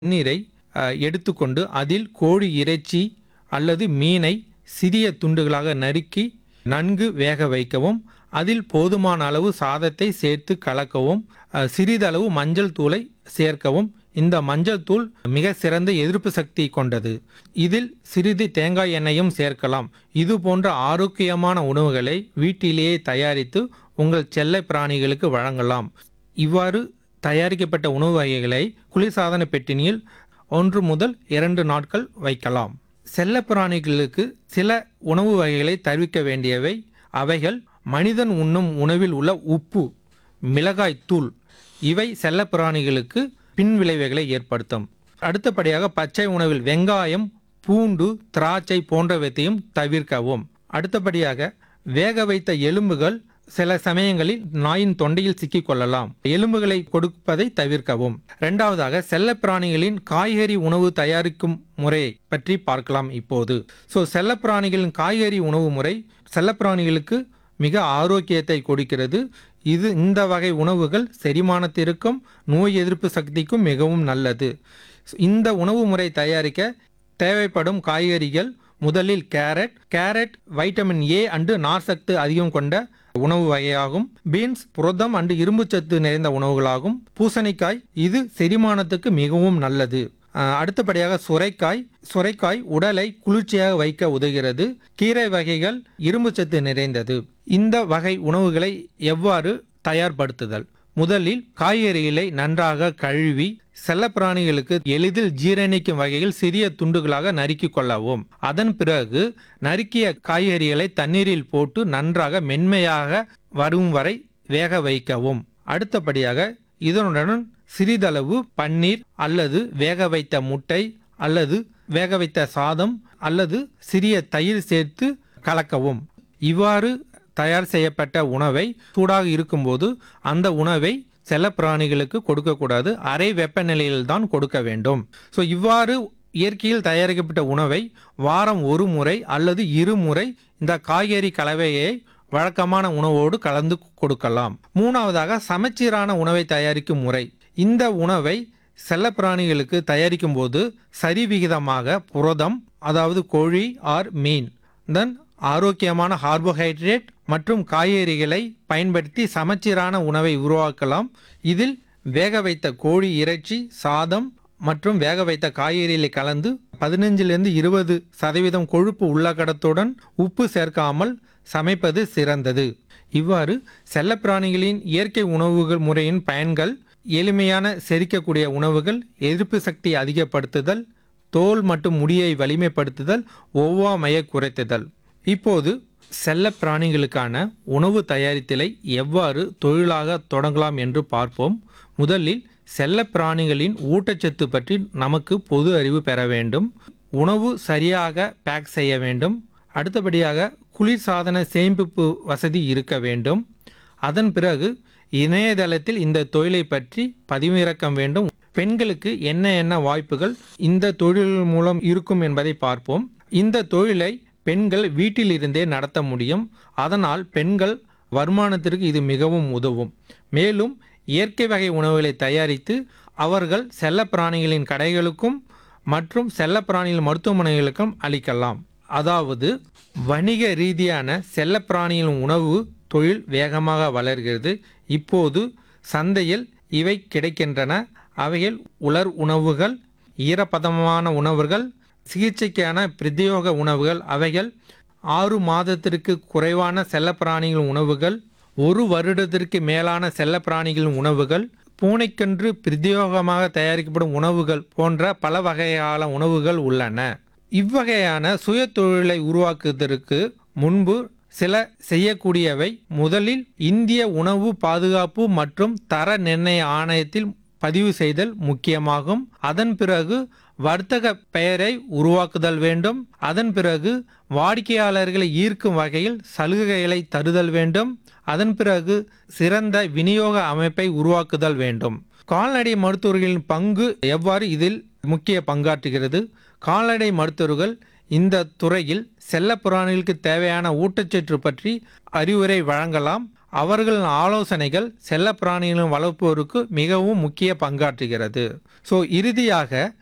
நீரை அஹ், எடுத்துக்கொண்டு அதில் கோழி இறைச்சி அல்லது மீனை சிறிய துண்டுகளாக நறுக்கி நன்கு வேக வைக்கவும் அதில் போதுமான அளவு சாதத்தை சேர்த்து கலக்கவும் அஹ், சிறிதளவு மஞ்சள் தூளை சேர்க்கவும் இந்த மஞ்சள் தூள் மிக சிறந்த எதிர்ப்பு சக்தி கொண்டது இதில் சிறிது தேங்காய் எண்ணெயும் சேர்க்கலாம் இது போன்ற ஆரோக்கியமான உணவுகளை வீட்டிலேயே தயாரித்து உங்கள் செல்ல பிராணிகளுக்கு வழங்கலாம் இவ்வாறு தயாரிக்கப்பட்ட உணவு வகைகளை குளிர்சாதன பெட்டினியில் ஒன்று முதல் இரண்டு நாட்கள் வைக்கலாம் செல்ல பிராணிகளுக்கு சில உணவு வகைகளை தருவிக்க வேண்டியவை அவைகள் மனிதன் உண்ணும் உணவில் உள்ள உப்பு மிளகாய் தூள் இவை செல்ல பிராணிகளுக்கு பின் விளைவுகளை ஏற்படுத்தும் அடுத்தபடியாக பச்சை உணவில் வெங்காயம் பூண்டு திராட்சை போன்றவற்றையும் தவிர்க்கவும் அடுத்தபடியாக வேக வைத்த எலும்புகள் சில சமயங்களில் நாயின் தொண்டையில் சிக்கிக் கொள்ளலாம் எலும்புகளை கொடுப்பதை தவிர்க்கவும் இரண்டாவதாக செல்லப்பிராணிகளின் காய்கறி உணவு தயாரிக்கும் முறை பற்றி பார்க்கலாம் இப்போது ஸோ செல்லப்பிராணிகளின் காய்கறி உணவு முறை செல்லப்பிராணிகளுக்கு மிக ஆரோக்கியத்தை கொடுக்கிறது இது இந்த வகை உணவுகள் செரிமானத்திற்கும் நோய் எதிர்ப்பு சக்திக்கும் மிகவும் நல்லது இந்த உணவு முறை தயாரிக்க தேவைப்படும் காய்கறிகள் முதலில் carrot carrot vitamin A and நார்சத்து அதிகம் கொண்ட உணவு வகையாகும் பீன்ஸ் புரதம் அண்டு இரும்புச்சத்து நிறைந்த உணவுகளாகும் பூசணிக்காய் இது செரிமானத்துக்கு மிகவும் நல்லது அஹ், அடுத்தபடியாக சுரைக்காய் சுரைக்காய் உடலை குளிர்ச்சியாக வைக்க உதவுகிறது கீரை வகைகள் இரும்புச்சத்து நிறைந்தது இந்த வகை உணவுகளை எவ்வாறு தயார்படுத்துதல் முதலில் காய்கறிகளை நன்றாக கழுவி செல்லப்பிராணிகளுக்கு எளிதில் ஜீரணிக்கும் வகையில் சிறிய துண்டுகளாக நறுக்கிக் கொள்ளவும் அதன் பிறகு நறுக்கிய காய்கறிகளை தண்ணீரில் போட்டு நன்றாக மென்மையாக வரும் வரை வேக வைக்கவும் அடுத்தபடியாக இதனுடன் சிறிதளவு பன்னீர் அல்லது வேக வைத்த முட்டை அல்லது வேக வைத்த சாதம் அல்லது சிறிய தயிர் சேர்த்து கலக்கவும் இவ்வாறு தயார் செய்யப்பட்ட உணவை சூடாக இருக்கும்போது அந்த உணவை செல்லப்பிராணிகளுக்கு கொடுக்கக்கூடாது அரை வெப்பநிலையில் தான் கொடுக்க வேண்டும் ஸோ இவ்வாறு இயற்கையில் தயாரிக்கப்பட்ட உணவை வாரம் ஒரு முறை அல்லது இருமுறை இந்த காய்கறி கலவையை வழக்கமான உணவோடு கலந்து கொடுக்கலாம் மூணாவதாக சமச்சீரான உணவை தயாரிக்கும் முறை இந்த உணவை செல்லப்பிராணிகளுக்கு தயாரிக்கும் போது சரிவிகிதமாக புரதம் அதாவது கோழி ஆர் மீன் தென் ஆரோக்கியமான கார்போஹைட்ரேட் மற்றும் காய்கறிகளை பயன்படுத்தி சமச்சீரான உணவை உருவாக்கலாம் இதில் வேக வைத்த கோழி இறைச்சி சாதம் மற்றும் வேக வைத்த காய்கறிகளை கலந்து பதினஞ்சிலிருந்து இருபது சதவீதம் கொழுப்பு உள்ளகடத்துடன் உப்பு சேர்க்காமல் சமைப்பது சிறந்தது இவ்வாறு செல்லப்பிராணிகளின் இயற்கை உணவுகள் முறையின் பயன்கள் எளிமையான செரிக்கக்கூடிய உணவுகள் எதிர்ப்பு சக்தி அதிகப்படுத்துதல் தோல் மற்றும் முடியை வலிமைப்படுத்துதல் ஒவ்வாமையை குறைத்துதல் இப்போது செல்ல பிராணிகளுக்கான உணவு தயாரித்தலை எவ்வாறு தொழிலாக தொடங்கலாம் என்று பார்ப்போம் முதலில் செல்ல பிராணிகளின் ஊட்டச்சத்து பற்றி நமக்கு பொது அறிவு பெற வேண்டும் உணவு சரியாக பேக் செய்ய வேண்டும் அடுத்தபடியாக குளிர்சாதன சேமிப்பு வசதி இருக்க வேண்டும் அதன் பிறகு இணையதளத்தில் இந்த தொழிலை பற்றி பதிவிறக்கம் வேண்டும் பெண்களுக்கு என்ன என்ன வாய்ப்புகள் இந்த தொழில் மூலம் இருக்கும் என்பதை பார்ப்போம் இந்த தொழிலை பெண்கள் வீட்டிலிருந்தே நடத்த முடியும் அதனால் பெண்கள் வருமானத்திற்கு இது மிகவும் உதவும் மேலும் இயற்கை வகை உணவுகளை தயாரித்து அவர்கள் செல்லப்பிராணிகளின் கடைகளுக்கும் மற்றும் செல்லப்பிராணிகள் மருத்துவமனைகளுக்கும் அளிக்கலாம் அதாவது வணிக ரீதியான செல்லப்பிராணிகளின் உணவு தொழில் வேகமாக வளர்கிறது இப்போது சந்தையில் இவை கிடைக்கின்றன அவைகள் உலர் உணவுகள் ஈரப்பதமான உணவுகள் சிகிச்சைக்கான பிரத்யோக உணவுகள் அவைகள் ஆறு மாதத்திற்கு குறைவான செல்லப்பிராணிகள் உணவுகள் ஒரு வருடத்திற்கு மேலான செல்லப்பிராணிகளின் உணவுகள் பூனைக்கன்று பிரத்யோகமாக தயாரிக்கப்படும் உணவுகள் போன்ற பல வகையான உணவுகள் உள்ளன இவ்வகையான சுய தொழிலை உருவாக்குவதற்கு முன்பு சில செய்யக்கூடியவை முதலில் இந்திய உணவு பாதுகாப்பு மற்றும் தர நிர்ணய ஆணையத்தில் பதிவு செய்தல் முக்கியமாகும் அதன் பிறகு வர்த்தக பெயரை உருவாக்குதல் வேண்டும் அதன் பிறகு வாடிக்கையாளர்களை ஈர்க்கும் வகையில் சலுகைகளை தருதல் வேண்டும் அதன் பிறகு சிறந்த விநியோக அமைப்பை உருவாக்குதல் வேண்டும் கால்நடை மருத்துவர்களின் பங்கு எவ்வாறு இதில் முக்கிய பங்காற்றுகிறது கால்நடை மருத்துவர்கள் இந்த துறையில் செல்லப்பிராணிகளுக்கு தேவையான ஊட்டச்சத்து பற்றி அறிவுரை வழங்கலாம் அவர்களின் ஆலோசனைகள் செல்லப்பிராணிகளும் வளர்ப்போருக்கு மிகவும் முக்கிய பங்காற்றுகிறது ஸோ இறுதியாக